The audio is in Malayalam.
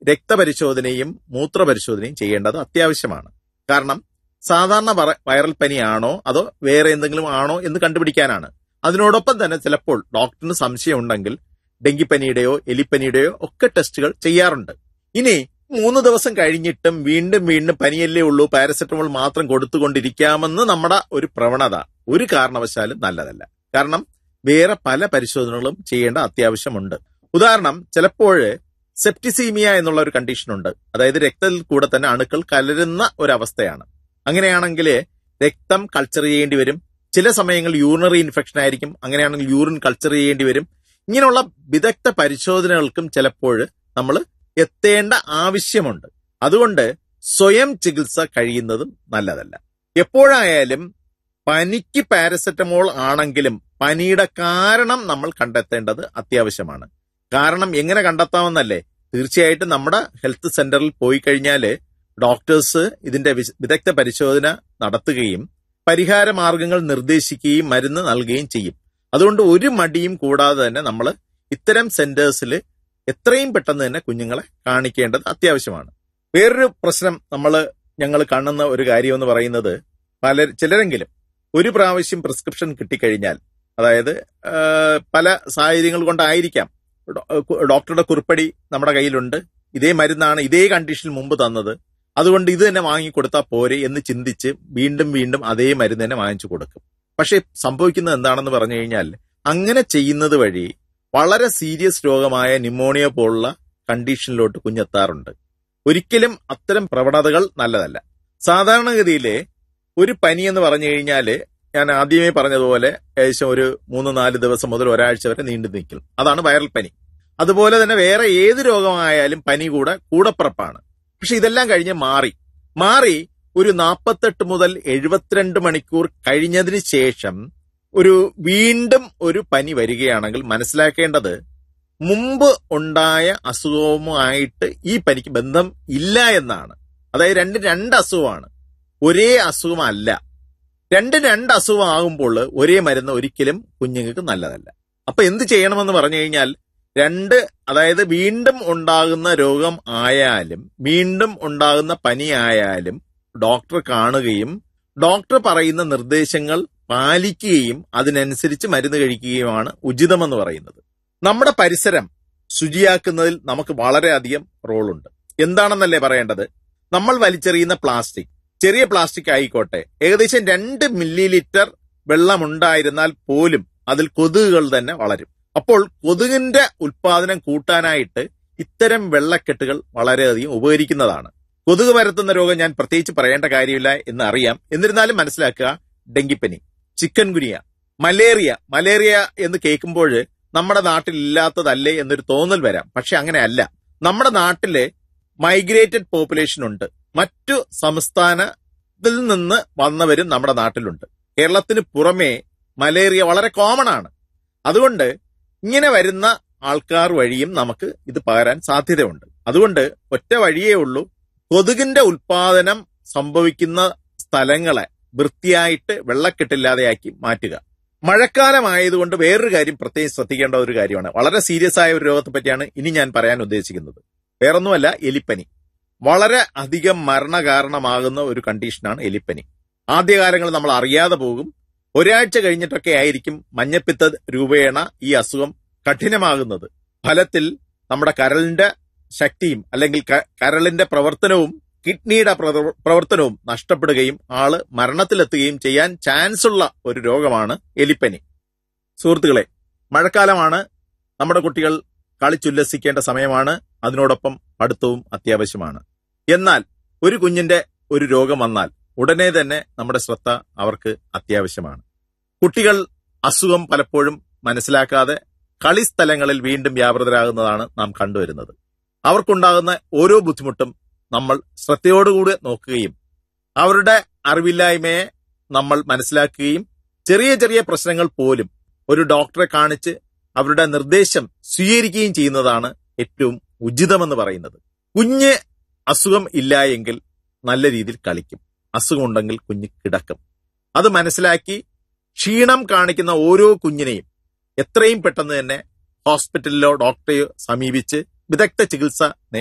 രക്തപരിശോധനയും മൂത്രപരിശോധനയും ചെയ്യേണ്ടത് അത്യാവശ്യമാണ് കാരണം സാധാരണ വറ- വൈറൽ പനിയാണോ അതോ വേറെ എന്തെങ്കിലും ആണോ എന്ന് കണ്ടുപിടിക്കാനാണ് അതിനോടൊപ്പം തന്നെ ചിലപ്പോൾ ഡോക്ടറിന് സംശയമുണ്ടെങ്കിൽ ഡെങ്കിപ്പനിയുടെയോ എലിപ്പനിയുടെയോ ഒക്കെ ടെസ്റ്റുകൾ ചെയ്യാറുണ്ട് ഇനി മൂന്ന് ദിവസം കഴിഞ്ഞിട്ടും വീണ്ടും വീണ്ടും പനിയല്ലേ ഉള്ളൂ പാരസെറ്റമോൾ മാത്രം കൊടുത്തുകൊണ്ടിരിക്കാമെന്ന് നമ്മുടെ ഒരു പ്രവണത ഒരു കാരണവശാലും നല്ലതല്ല കാരണം വേറെ പല പരിശോധനകളും ചെയ്യേണ്ട അത്യാവശ്യമുണ്ട് ഉദാഹരണം ചിലപ്പോൾ സെപ്റ്റിസീമിയ എന്നുള്ള ഒരു കണ്ടീഷൻ ഉണ്ട് അതായത് രക്തത്തിൽ കൂടെ തന്നെ അണുക്കൾ കലരുന്ന ഒരവസ്ഥയാണ് അങ്ങനെയാണെങ്കിൽ രക്തം കൾച്ചർ ചെയ്യേണ്ടി വരും ചില സമയങ്ങളിൽ യൂറിനറി ഇൻഫെക്ഷൻ ആയിരിക്കും അങ്ങനെയാണെങ്കിൽ യൂറിൻ കൾച്ചർ ചെയ്യേണ്ടി വരും ഇങ്ങനെയുള്ള വിദഗ്ധ പരിശോധനകൾക്കും ചിലപ്പോൾ നമ്മൾ എത്തേണ്ട ആവശ്യമുണ്ട് അതുകൊണ്ട് സ്വയം ചികിത്സ കഴിയുന്നതും നല്ലതല്ല എപ്പോഴായാലും പനിക്ക് പാരസെറ്റമോൾ ആണെങ്കിലും പനിയുടെ കാരണം നമ്മൾ കണ്ടെത്തേണ്ടത് അത്യാവശ്യമാണ് കാരണം എങ്ങനെ കണ്ടെത്താമെന്നല്ലേ തീർച്ചയായിട്ടും നമ്മുടെ ഹെൽത്ത് സെന്ററിൽ പോയി കഴിഞ്ഞാൽ ഡോക്ടേഴ്സ് ഇതിന്റെ വിശ- വിദഗ്ധ പരിശോധന നടത്തുകയും പരിഹാര മാർഗങ്ങൾ നിർദ്ദേശിക്കുകയും മരുന്ന് നൽകുകയും ചെയ്യും അതുകൊണ്ട് ഒരു മടിയും കൂടാതെ തന്നെ നമ്മൾ ഇത്തരം സെന്റേഴ്സിൽ എത്രയും പെട്ടെന്ന് തന്നെ കുഞ്ഞുങ്ങളെ കാണിക്കേണ്ടത് അത്യാവശ്യമാണ് വേറൊരു പ്രശ്നം നമ്മൾ ഞങ്ങൾ കാണുന്ന ഒരു കാര്യം എന്ന് പറയുന്നത് പല ചിലരെങ്കിലും ഒരു പ്രാവശ്യം പ്രിസ്ക്രിപ്ഷൻ കിട്ടിക്കഴിഞ്ഞാൽ അതായത് ആ, പല സാഹചര്യങ്ങൾ കൊണ്ടായിരിക്കാം ഡോ- ഡോക്ടറുടെ കുറിപ്പടി നമ്മുടെ കയ്യിലുണ്ട് ഇതേ മരുന്നാണ് ഇതേ കണ്ടീഷനിൽ മുമ്പ് തന്നത് അതുകൊണ്ട് ഇത് തന്നെ വാങ്ങിക്കൊടുത്താൽ പോരെ എന്ന് ചിന്തിച്ച് വീണ്ടും വീണ്ടും അതേ മരുന്ന് തന്നെ വാങ്ങിച്ചു കൊടുക്കും പക്ഷെ സംഭവിക്കുന്നത് എന്താണെന്ന് പറഞ്ഞു കഴിഞ്ഞാൽ അങ്ങനെ ചെയ്യുന്നത് വഴി വളരെ സീരിയസ് രോഗമായ ന്യൂമോണിയ പോലുള്ള കണ്ടീഷനിലോട്ട് കുഞ്ഞെത്താറുണ്ട് ഒരിക്കലും അത്തരം പ്രവണതകൾ നല്ലതല്ല സാധാരണഗതിയിലെ ഒരു പനി എന്ന് പറഞ്ഞു കഴിഞ്ഞാല് ഞാൻ ആദ്യമേ പറഞ്ഞതുപോലെ ഏകദേശം ഒരു മൂന്ന് നാല് ദിവസം മുതൽ ഒരാഴ്ച വരെ നീണ്ടു നിൽക്കും അതാണ് വൈറൽ പനി അതുപോലെ തന്നെ വേറെ ഏത് രോഗമായാലും പനി കൂടെ കൂടപ്പിറപ്പാണ് പക്ഷെ ഇതെല്ലാം കഴിഞ്ഞ് മാറി മാറി ഒരു നാൽപ്പത്തെട്ട് മുതൽ എഴുപത്തിരണ്ട് മണിക്കൂർ കഴിഞ്ഞതിന് ശേഷം ഒരു വീണ്ടും ഒരു പനി വരികയാണെങ്കിൽ മനസ്സിലാക്കേണ്ടത് മുമ്പ് ഉണ്ടായ അസുഖവുമായിട്ട് ഈ പനിക്ക് ബന്ധം ഇല്ല എന്നാണ് അതായത് രണ്ട് രണ്ട് അസുഖമാണ് ഒരേ അസുഖമല്ല രണ്ട് രണ്ട് അസുഖമാകുമ്പോൾ ഒരേ മരുന്ന് ഒരിക്കലും കുഞ്ഞുങ്ങൾക്ക് നല്ലതല്ല അപ്പൊ എന്ത് ചെയ്യണമെന്ന് പറഞ്ഞു കഴിഞ്ഞാൽ രണ്ട് അതായത് വീണ്ടും ഉണ്ടാകുന്ന രോഗം ആയാലും വീണ്ടും ഉണ്ടാകുന്ന പനി ആയാലും ഡോക്ടർ കാണുകയും ഡോക്ടർ പറയുന്ന നിർദ്ദേശങ്ങൾ പാലിക്കുകയും അതിനനുസരിച്ച് മരുന്ന് കഴിക്കുകയുമാണ് ഉചിതമെന്ന് പറയുന്നത് നമ്മുടെ പരിസരം ശുചിയാക്കുന്നതിൽ നമുക്ക് വളരെയധികം റോളുണ്ട് എന്താണെന്നല്ലേ പറയേണ്ടത് നമ്മൾ വലിച്ചെറിയുന്ന പ്ലാസ്റ്റിക് ചെറിയ പ്ലാസ്റ്റിക് ആയിക്കോട്ടെ ഏകദേശം രണ്ട് മില്ലി ലിറ്റർ വെള്ളമുണ്ടായിരുന്നാൽ പോലും അതിൽ കൊതുകുകൾ തന്നെ വളരും അപ്പോൾ കൊതുകിന്റെ ഉൽപാദനം കൂട്ടാനായിട്ട് ഇത്തരം വെള്ളക്കെട്ടുകൾ വളരെയധികം ഉപകരിക്കുന്നതാണ് കൊതുക് പരത്തുന്ന രോഗം ഞാൻ പ്രത്യേകിച്ച് പറയേണ്ട കാര്യമില്ല എന്ന് അറിയാം എന്നിരുന്നാലും മനസ്സിലാക്കുക ഡെങ്കിപ്പനി ചിക്കൻ ഗുനിയ മലേറിയ മലേറിയ എന്ന് കേൾക്കുമ്പോൾ നമ്മുടെ നാട്ടിൽ ഇല്ലാത്തതല്ലേ എന്നൊരു തോന്നൽ വരാം പക്ഷെ അങ്ങനെയല്ല നമ്മുടെ നാട്ടിലെ മൈഗ്രേറ്റഡ് പോപ്പുലേഷൻ ഉണ്ട് മറ്റു സംസ്ഥാനത്തിൽ നിന്ന് വന്നവരും നമ്മുടെ നാട്ടിലുണ്ട് കേരളത്തിന് പുറമേ മലേറിയ വളരെ കോമൺ ആണ് അതുകൊണ്ട് ഇങ്ങനെ വരുന്ന ആൾക്കാർ വഴിയും നമുക്ക് ഇത് പകരാൻ സാധ്യതയുണ്ട് അതുകൊണ്ട് ഒറ്റ വഴിയേ ഉള്ളൂ കൊതുകിന്റെ ഉൽപാദനം സംഭവിക്കുന്ന സ്ഥലങ്ങളെ വൃത്തിയായിട്ട് വെള്ളക്കെട്ടില്ലാതെയാക്കി മാറ്റുക മഴക്കാലമായതുകൊണ്ട് വേറൊരു കാര്യം പ്രത്യേകം ശ്രദ്ധിക്കേണ്ട ഒരു കാര്യമാണ് വളരെ സീരിയസ് ആയ ഒരു രോഗത്തെ പറ്റിയാണ് ഇനി ഞാൻ പറയാൻ ഉദ്ദേശിക്കുന്നത് വേറൊന്നുമല്ല എലിപ്പനി വളരെ അധികം മരണകാരണമാകുന്ന ഒരു കണ്ടീഷനാണ് എലിപ്പനി ആദ്യകാലങ്ങളിൽ നമ്മൾ അറിയാതെ പോകും ഒരാഴ്ച കഴിഞ്ഞിട്ടൊക്കെ ആയിരിക്കും മഞ്ഞപ്പിത്ത രൂപേണ ഈ അസുഖം കഠിനമാകുന്നത് ഫലത്തിൽ നമ്മുടെ കരളിന്റെ ശക്തിയും അല്ലെങ്കിൽ ക- കരളിന്റെ പ്രവർത്തനവും കിഡ്നിയുടെ പ്രവർ- പ്രവർത്തനവും നഷ്ടപ്പെടുകയും ആള് മരണത്തിലെത്തുകയും ചെയ്യാൻ ചാൻസ് ഉള്ള ഒരു രോഗമാണ് എലിപ്പനി സുഹൃത്തുക്കളെ മഴക്കാലമാണ് നമ്മുടെ കുട്ടികൾ കളിച്ചുല്ലസിക്കേണ്ട സമയമാണ് അതിനോടൊപ്പം പഠിത്തവും അത്യാവശ്യമാണ് എന്നാൽ ഒരു കുഞ്ഞിന്റെ ഒരു രോഗം വന്നാൽ ഉടനെ തന്നെ നമ്മുടെ ശ്രദ്ധ അവർക്ക് അത്യാവശ്യമാണ് കുട്ടികൾ അസുഖം പലപ്പോഴും മനസ്സിലാക്കാതെ കളിസ്ഥലങ്ങളിൽ വീണ്ടും വ്യാപൃതരാകുന്നതാണ് നാം കണ്ടുവരുന്നത് അവർക്കുണ്ടാകുന്ന ഓരോ ബുദ്ധിമുട്ടും നമ്മൾ ശ്രദ്ധയോടുകൂടി നോക്കുകയും അവരുടെ അറിവില്ലായ്മയെ നമ്മൾ മനസ്സിലാക്കുകയും ചെറിയ ചെറിയ പ്രശ്നങ്ങൾ പോലും ഒരു ഡോക്ടറെ കാണിച്ച് അവരുടെ നിർദ്ദേശം സ്വീകരിക്കുകയും ചെയ്യുന്നതാണ് ഏറ്റവും ഉചിതമെന്ന് പറയുന്നത് കുഞ്ഞ് അസുഖം ഇല്ല എങ്കിൽ നല്ല രീതിയിൽ കളിക്കും അസുഖമുണ്ടെങ്കിൽ കുഞ്ഞ് കിടക്കും അത് മനസ്സിലാക്കി ക്ഷീണം കാണിക്കുന്ന ഓരോ കുഞ്ഞിനെയും എത്രയും പെട്ടെന്ന് തന്നെ ഹോസ്പിറ്റലിലോ ഡോക്ടറെയോ സമീപിച്ച് വിദഗ്ധ ചികിത്സ